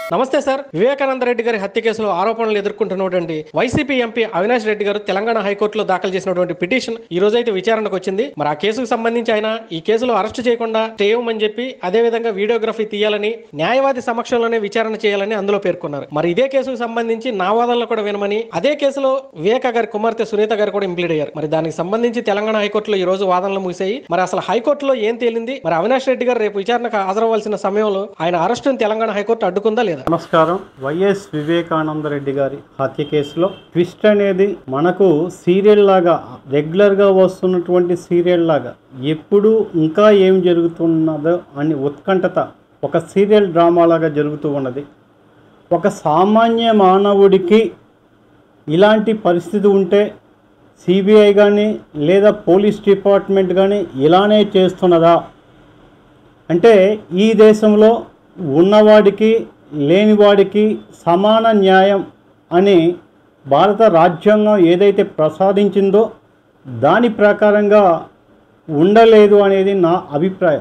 నమస్తే సార్ వివేకానంద రెడ్డి గారి హత్య కేసులో ఆరోపణలు ఎదుర్కొంటున్నటువంటి వైసీపీ ఎంపీ అవినాష్ రెడ్డి గారు తెలంగాణ హైకోర్టులో దాఖలు చేసినటువంటి పిటిషన్ ఈ రోజు అయితే విచారణకు వచ్చింది మరి ఆ కేసుకు సంబంధించి ఆయన ఈ కేసులో అరెస్ట్ చేయకుండా చేయమని చెప్పి అదే విధంగా వీడియోగ్రఫీ తీయాలని న్యాయవాది సమక్షంలోనే విచారణ చేయాలని అందులో పేర్కొన్నారు మరి ఇదే కేసుకు సంబంధించి నా వాదనలు కూడా వినమని అదే కేసులో వివేక గారి కుమార్తె సునీత గారు కూడా ఇంప్లీడ్ అయ్యారు మరి దానికి సంబంధించి తెలంగాణ హైకోర్టులో ఈ రోజు వాదనలు ముగిసాయి మరి అసలు హైకోర్టులో ఏం తేలింది మరి అవినాష్ రెడ్డి గారు రేపు విచారణకు హాజరవ్వాల్సిన సమయంలో ఆయన అరెస్టును తెలంగాణ హైకోర్టు అడ్డుకుందా లేదా నమస్కారం వైఎస్ వివేకానంద రెడ్డి గారి హత్య కేసులో ట్విస్ట్ అనేది మనకు సీరియల్ లాగా రెగ్యులర్గా వస్తున్నటువంటి సీరియల్ లాగా ఎప్పుడు ఇంకా ఏం జరుగుతున్నదో అని ఉత్కంఠత ఒక సీరియల్ డ్రామా లాగా జరుగుతూ ఉన్నది ఒక సామాన్య మానవుడికి ఇలాంటి పరిస్థితి ఉంటే సిబిఐ కానీ లేదా పోలీస్ డిపార్ట్మెంట్ కానీ ఇలానే చేస్తున్నదా అంటే ఈ దేశంలో ఉన్నవాడికి లేనివాడికి సమాన న్యాయం అని భారత రాజ్యాంగం ఏదైతే ప్రసాదించిందో దాని ప్రకారంగా ఉండలేదు అనేది నా అభిప్రాయం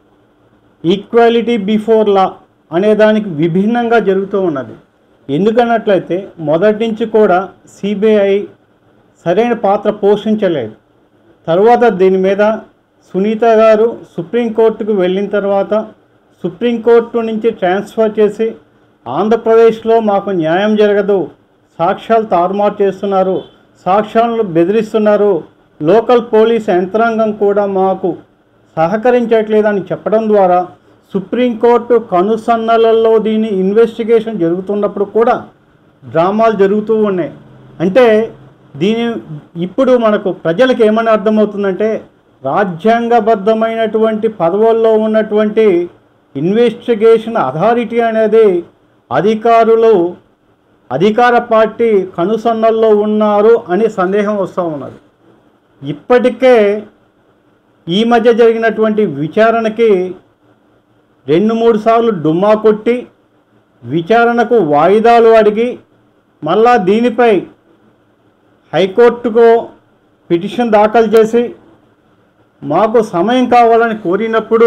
ఈక్వాలిటీ బిఫోర్ లా అనే దానికి విభిన్నంగా జరుగుతూ ఉన్నది ఎందుకన్నట్లయితే మొదటి నుంచి కూడా సిబిఐ సరైన పాత్ర పోషించలేదు తర్వాత దీని మీద సునీత గారు సుప్రీంకోర్టుకు వెళ్ళిన తర్వాత సుప్రీంకోర్టు నుంచి ట్రాన్స్ఫర్ చేసి ఆంధ్రప్రదేశ్లో మాకు న్యాయం జరగదు సాక్ష్యాలు తారుమారు చేస్తున్నారు సాక్ష్యాలను బెదిరిస్తున్నారు లోకల్ పోలీస్ యంత్రాంగం కూడా మాకు సహకరించట్లేదని చెప్పడం ద్వారా సుప్రీంకోర్టు కనుసన్నలలో దీని ఇన్వెస్టిగేషన్ జరుగుతున్నప్పుడు కూడా డ్రామాలు జరుగుతూ ఉన్నాయి అంటే దీని ఇప్పుడు మనకు ప్రజలకు ఏమని అర్థమవుతుందంటే రాజ్యాంగబద్ధమైనటువంటి పదవుల్లో ఉన్నటువంటి ఇన్వెస్టిగేషన్ అథారిటీ అనేది అధికారులు అధికార పార్టీ కనుసన్నల్లో ఉన్నారు అని సందేహం వస్తూ ఉన్నది ఇప్పటికే ఈ మధ్య జరిగినటువంటి విచారణకి రెండు మూడు సార్లు డుమ్మా కొట్టి విచారణకు వాయిదాలు అడిగి మళ్ళా దీనిపై హైకోర్టుకు పిటిషన్ దాఖలు చేసి మాకు సమయం కావాలని కోరినప్పుడు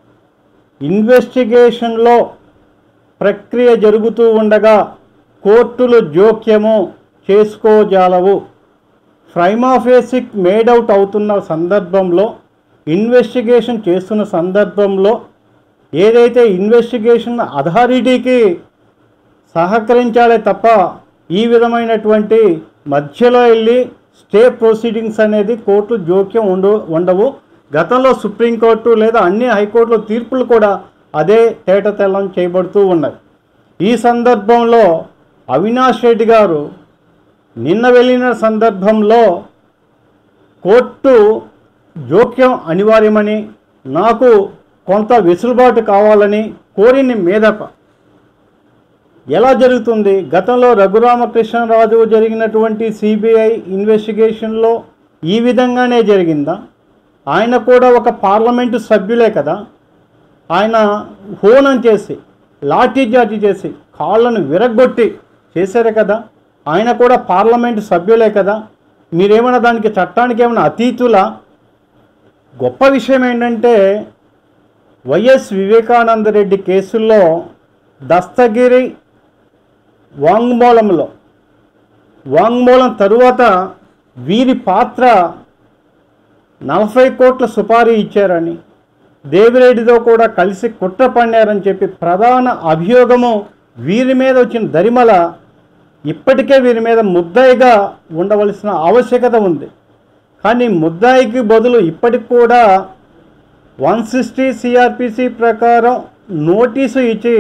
ఇన్వెస్టిగేషన్లో ప్రక్రియ జరుగుతూ ఉండగా కోర్టులు జోక్యము చేసుకోజాలవు ఫ్రైమాఫేసిక్ మేడౌట్ అవుతున్న సందర్భంలో ఇన్వెస్టిగేషన్ చేస్తున్న సందర్భంలో ఏదైతే ఇన్వెస్టిగేషన్ అథారిటీకి సహకరించాలే తప్ప ఈ విధమైనటువంటి మధ్యలో వెళ్ళి స్టే ప్రొసీడింగ్స్ అనేది కోర్టు జోక్యం ఉండు ఉండవు గతంలో సుప్రీంకోర్టు లేదా అన్ని హైకోర్టుల తీర్పులు కూడా అదే తేటతెల్లం చేయబడుతూ ఉన్నాయి ఈ సందర్భంలో అవినాష్ రెడ్డి గారు నిన్న వెళ్ళిన సందర్భంలో కోర్టు జోక్యం అనివార్యమని నాకు కొంత వెసులుబాటు కావాలని కోరిన మీదప ఎలా జరుగుతుంది గతంలో రఘురామకృష్ణరాజు జరిగినటువంటి సిబిఐ ఇన్వెస్టిగేషన్లో ఈ విధంగానే జరిగిందా ఆయన కూడా ఒక పార్లమెంటు సభ్యులే కదా ఆయన హోనం చేసి లాఠీ చార్జీ చేసి కాళ్ళను విరగొట్టి చేశారు కదా ఆయన కూడా పార్లమెంటు సభ్యులే కదా మీరేమైనా దానికి చట్టానికి ఏమైనా అతీతులా గొప్ప విషయం ఏంటంటే వైఎస్ వివేకానంద రెడ్డి కేసుల్లో దస్తగిరి వాంగ్మూలంలో వాంగ్మూలం తరువాత వీరి పాత్ర నలభై కోట్ల సుపారీ ఇచ్చారని దేవిరెడ్డితో కూడా కలిసి కుట్ర పన్నారని చెప్పి ప్రధాన అభియోగము వీరి మీద వచ్చిన దరిమల ఇప్పటికే వీరి మీద ముద్దాయిగా ఉండవలసిన ఆవశ్యకత ఉంది కానీ ముద్దాయికి బదులు ఇప్పటికి కూడా వన్ సిక్స్టీ సిఆర్పిసి ప్రకారం నోటీసు ఇచ్చి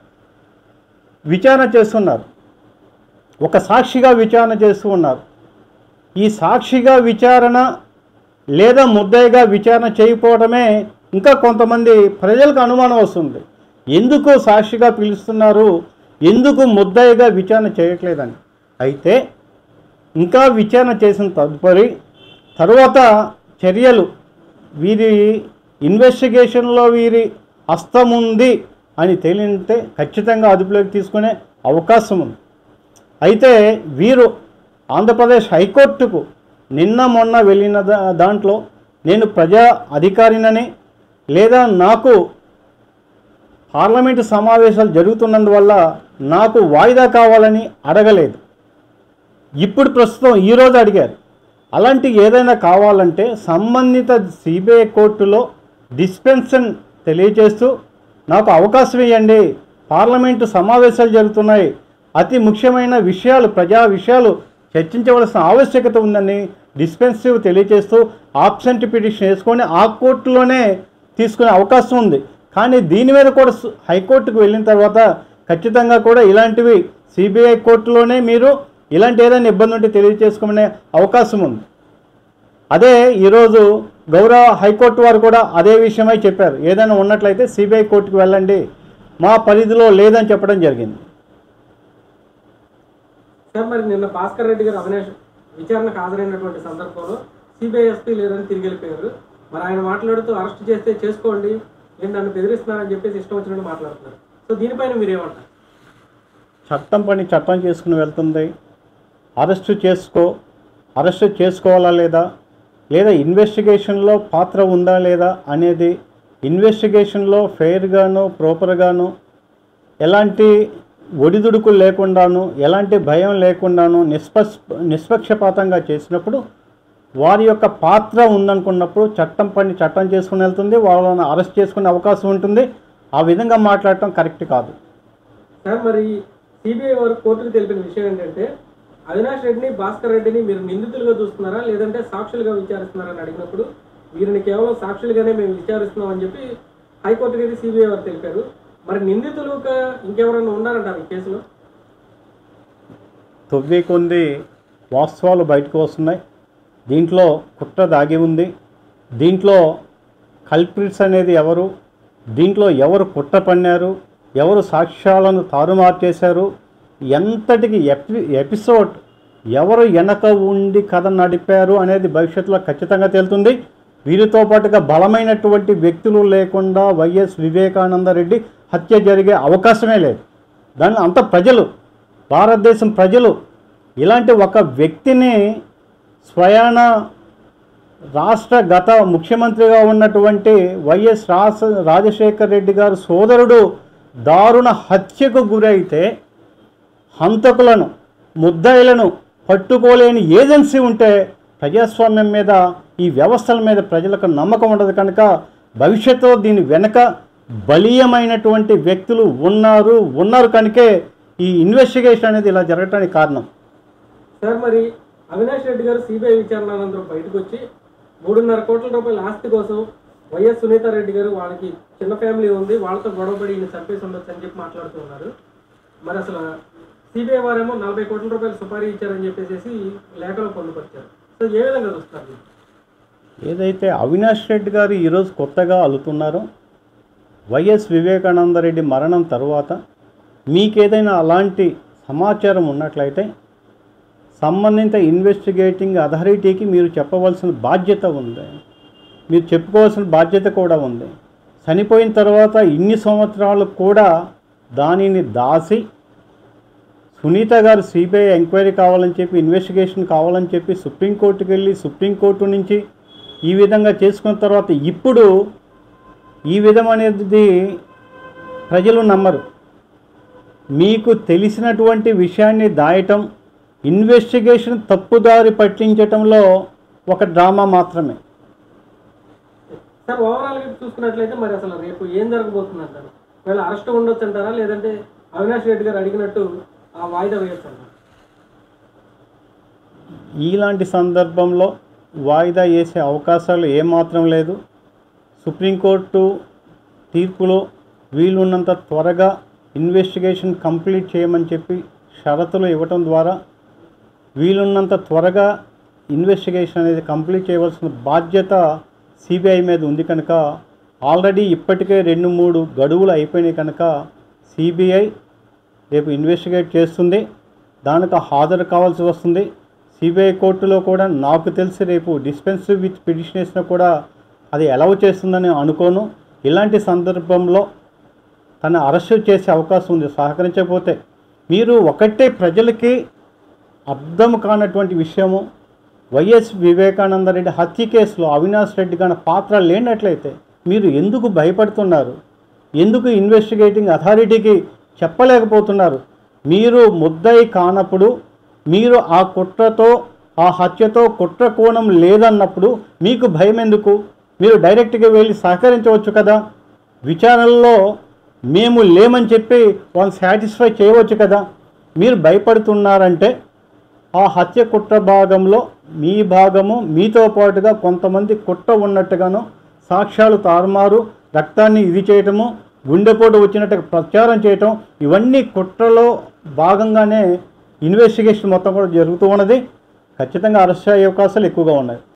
విచారణ చేస్తున్నారు ఒక సాక్షిగా విచారణ చేస్తూ ఉన్నారు ఈ సాక్షిగా విచారణ లేదా ముద్దాయిగా విచారణ చేయకపోవడమే ఇంకా కొంతమంది ప్రజలకు అనుమానం వస్తుంది ఎందుకు సాక్షిగా పిలుస్తున్నారు ఎందుకు ముద్దాయిగా విచారణ చేయట్లేదని అయితే ఇంకా విచారణ చేసిన తదుపరి తరువాత చర్యలు వీరి ఇన్వెస్టిగేషన్లో వీరి హస్తం ఉంది అని తేలితే ఖచ్చితంగా అదుపులోకి తీసుకునే అవకాశం ఉంది అయితే వీరు ఆంధ్రప్రదేశ్ హైకోర్టుకు నిన్న మొన్న వెళ్ళిన దా- దాంట్లో నేను ప్రజా అధికారినని లేదా నాకు పార్లమెంటు సమావేశాలు జరుగుతున్నందువల్ల నాకు వాయిదా కావాలని అడగలేదు ఇప్పుడు ప్రస్తుతం ఈరోజు అడిగారు అలాంటి ఏదైనా కావాలంటే సంబంధిత సిబిఐ కోర్టులో డిస్పెన్షన్ తెలియజేస్తూ నాకు అవకాశం ఇవ్వండి పార్లమెంటు సమావేశాలు జరుగుతున్నాయి అతి ముఖ్యమైన విషయాలు ప్రజా విషయాలు చర్చించవలసిన ఆవశ్యకత ఉందని డిస్పెన్సివ్ తెలియజేస్తూ ఆబ్సెంట్ పిటిషన్ వేసుకొని ఆ కోర్టులోనే తీసుకునే అవకాశం ఉంది కానీ దీని మీద కూడా సు- హైకోర్టుకు వెళ్ళిన తర్వాత ఖచ్చితంగా కూడా ఇలాంటివి సిబిఐ కోర్టులోనే మీరు ఇలాంటి ఏదైనా ఇబ్బంది ఉంటే తెలియజేసుకునే అవకాశం ఉంది అదే ఈరోజు గౌరవ హైకోర్టు వారు కూడా అదే విషయమై చెప్పారు ఏదైనా ఉన్నట్లయితే సిబిఐ కోర్టుకు వెళ్ళండి మా పరిధిలో లేదని చెప్పడం జరిగింది సార్ మరి నిన్న భాస్కర్ రెడ్డి గారు అవినాష్ విచారణకు హాజరైనటువంటి సందర్భంలో సిబిఐ ఎస్పీ లేదని తిరిగి వెళ్ళిపోయారు మరి ఆయన మాట్లాడుతూ అరెస్ట్ చేస్తే చేసుకోండి నేను నన్ను బెదిరిస్తున్నారని చెప్పేసి ఇష్టం వచ్చినట్టు మాట్లాడుతున్నారు సో దీనిపైన మీరు ఏమంటారు చట్టం పని చట్టం చేసుకుని వెళ్తుంది అరెస్టు చేసుకో అరెస్టు చేసుకోవాలా లేదా లేదా ఇన్వెస్టిగేషన్లో పాత్ర ఉందా లేదా అనేది ఇన్వెస్టిగేషన్లో ఫెయిర్గాను ప్రాపర్గాను ఎలాంటి ఒడిదుడుకులు లేకుండాను ఎలాంటి భయం లేకుండాను నిష్పక్ష నిష్పక్షపాతంగా చేసినప్పుడు వారి యొక్క పాత్ర ఉందనుకున్నప్పుడు చట్టం పని చట్టం చేసుకుని వెళ్తుంది వాళ్ళని అరెస్ట్ చేసుకునే అవకాశం ఉంటుంది ఆ విధంగా మాట్లాడటం కరెక్ట్ కాదు సార్ మరి సిబిఐ వారు కోర్టుకు తెలిపిన విషయం ఏంటంటే అవినాష్ రెడ్డిని భాస్కర్ రెడ్డిని మీరు నిందితులుగా చూస్తున్నారా లేదంటే సాక్షులుగా విచారిస్తున్నారా అని అడిగినప్పుడు వీరిని కేవలం సాక్షులుగానే మేము విచారిస్తున్నాం అని చెప్పి హైకోర్టుకి అయితే సిబిఐ వారు తెలిపారు మరి నిందితులుగా ఇంకెవరైనా ఉన్నారంటారు ఈ కేసులో తొవ్వి కొంది వాస్తవాలు బయటకు వస్తున్నాయి దీంట్లో కుట్ర దాగి ఉంది దీంట్లో కల్ప్రిట్స్ అనేది ఎవరు దీంట్లో ఎవరు కుట్ర పన్నారు ఎవరు సాక్ష్యాలను తారుమారు చేశారు ఎంతటికి ఎపి ఎపిసోడ్ ఎవరు వెనక ఉండి కథ నడిపారు అనేది భవిష్యత్తులో ఖచ్చితంగా తేలుతుంది వీరితో పాటుగా బలమైనటువంటి వ్యక్తులు లేకుండా వైఎస్ వివేకానంద రెడ్డి హత్య జరిగే అవకాశమే లేదు దాన్ని అంత ప్రజలు భారతదేశం ప్రజలు ఇలాంటి ఒక వ్యక్తిని స్వయాన రాష్ట్ర గత ముఖ్యమంత్రిగా ఉన్నటువంటి వైఎస్ రాస రాజశేఖర్ రెడ్డి గారు సోదరుడు దారుణ హత్యకు గురైతే హంతకులను ముద్దాయిలను పట్టుకోలేని ఏజెన్సీ ఉంటే ప్రజాస్వామ్యం మీద ఈ వ్యవస్థల మీద ప్రజలకు నమ్మకం ఉండదు కనుక భవిష్యత్తులో దీని వెనక బలీయమైనటువంటి వ్యక్తులు ఉన్నారు ఉన్నారు కనుకే ఈ ఇన్వెస్టిగేషన్ అనేది ఇలా జరగటానికి కారణం సార్ మరి అవినాష్ రెడ్డి గారు సిబిఐ విచారణ అనంతరం బయటకు వచ్చి మూడున్నర కోట్ల రూపాయల ఆస్తి కోసం వైఎస్ సునీత రెడ్డి గారు వాళ్ళకి చిన్న ఫ్యామిలీ ఉంది వాళ్ళతో గొడవపడి ఈయన చంపేసి ఉండొచ్చు అని చెప్పి మాట్లాడుతూ ఉన్నారు మరి అసలు సిబిఐ వారేమో నలభై కోట్ల రూపాయలు సుపారీ ఇచ్చారని చెప్పేసి లేఖలో పొందుపరిచారు సో ఏ విధంగా చూస్తారు మీరు? ఏదైతే అవినాష్ రెడ్డి గారు ఈరోజు కొత్తగా అలుతున్నారో వైఎస్ వివేకానంద రెడ్డి మరణం తర్వాత మీకేదైనా అలాంటి సమాచారం ఉన్నట్లయితే సంబంధిత ఇన్వెస్టిగేటింగ్ అథారిటీకి మీరు చెప్పవలసిన బాధ్యత ఉంది మీరు చెప్పుకోవాల్సిన బాధ్యత కూడా ఉంది చనిపోయిన తర్వాత ఇన్ని సంవత్సరాలు కూడా దానిని దాసి సునీత గారు సిబిఐ ఎంక్వైరీ కావాలని చెప్పి ఇన్వెస్టిగేషన్ కావాలని చెప్పి సుప్రీంకోర్టుకి వెళ్ళి సుప్రీంకోర్టు నుంచి ఈ విధంగా చేసుకున్న తర్వాత ఇప్పుడు ఈ విధం అనేది ప్రజలు నమ్మరు మీకు తెలిసినటువంటి విషయాన్ని దాయటం ఇన్వెస్టిగేషన్ తప్పుదారి పట్టించటంలో ఒక డ్రామా మాత్రమే సార్ ఓవరాల్ గా చూసుకున్నట్లయితే మరి అసలు రేపు ఏం జరగబోతుంది అంటారు వీళ్ళ అరెస్ట్ ఉండొచ్చు అంటారా లేదంటే అవినాష్ రెడ్డి గారు అడిగినట్టు ఆ వాయిదా వేయొచ్చు అంటారు ఇలాంటి సందర్భంలో వాయిదా వేసే అవకాశాలు ఏమాత్రం లేదు సుప్రీంకోర్టు తీర్పులో వీలున్నంత త్వరగా ఇన్వెస్టిగేషన్ కంప్లీట్ చేయమని చెప్పి షరతులు ఇవ్వటం ద్వారా వీలున్నంత త్వరగా ఇన్వెస్టిగేషన్ అనేది కంప్లీట్ చేయవలసిన బాధ్యత సిబిఐ మీద ఉంది కనుక ఆల్రెడీ ఇప్పటికే రెండు మూడు గడువులు అయిపోయినాయి కనుక సిబిఐ రేపు ఇన్వెస్టిగేట్ చేస్తుంది దానికి హాజరు కావాల్సి వస్తుంది సిబిఐ కోర్టులో కూడా నాకు తెలిసి రేపు డిస్పెన్సివ్ విత్ పిటిషన్ వేసినా కూడా అది ఎలవ్ చేస్తుందని అనుకోను ఇలాంటి సందర్భంలో తను అరెస్ట్ చేసే అవకాశం ఉంది సహకరించకపోతే మీరు ఒకటే ప్రజలకి అర్థం కానటువంటి విషయము వైఎస్ వివేకానంద రెడ్డి హత్య కేసులో అవినాష్ రెడ్డి గారి పాత్ర లేనట్లయితే మీరు ఎందుకు భయపడుతున్నారు ఎందుకు ఇన్వెస్టిగేటింగ్ అథారిటీకి చెప్పలేకపోతున్నారు మీరు ముద్దయి కానప్పుడు మీరు ఆ కుట్రతో ఆ హత్యతో కుట్ర కోణం లేదన్నప్పుడు మీకు భయం ఎందుకు మీరు డైరెక్ట్గా వెళ్ళి సహకరించవచ్చు కదా విచారణలో మేము లేమని చెప్పి వాళ్ళని సాటిస్ఫై చేయవచ్చు కదా మీరు భయపడుతున్నారంటే ఆ హత్య కుట్ర భాగంలో మీ భాగము మీతో పాటుగా కొంతమంది కుట్ర ఉన్నట్టుగాను సాక్ష్యాలు తారుమారు రక్తాన్ని ఇది చేయటము గుండెపోటు వచ్చినట్టు ప్రచారం చేయటం ఇవన్నీ కుట్రలో భాగంగానే ఇన్వెస్టిగేషన్ మొత్తం కూడా జరుగుతూ ఉన్నది ఖచ్చితంగా అరెస్ట్ అయ్యే అవకాశాలు ఎక్కువగా ఉన్నాయి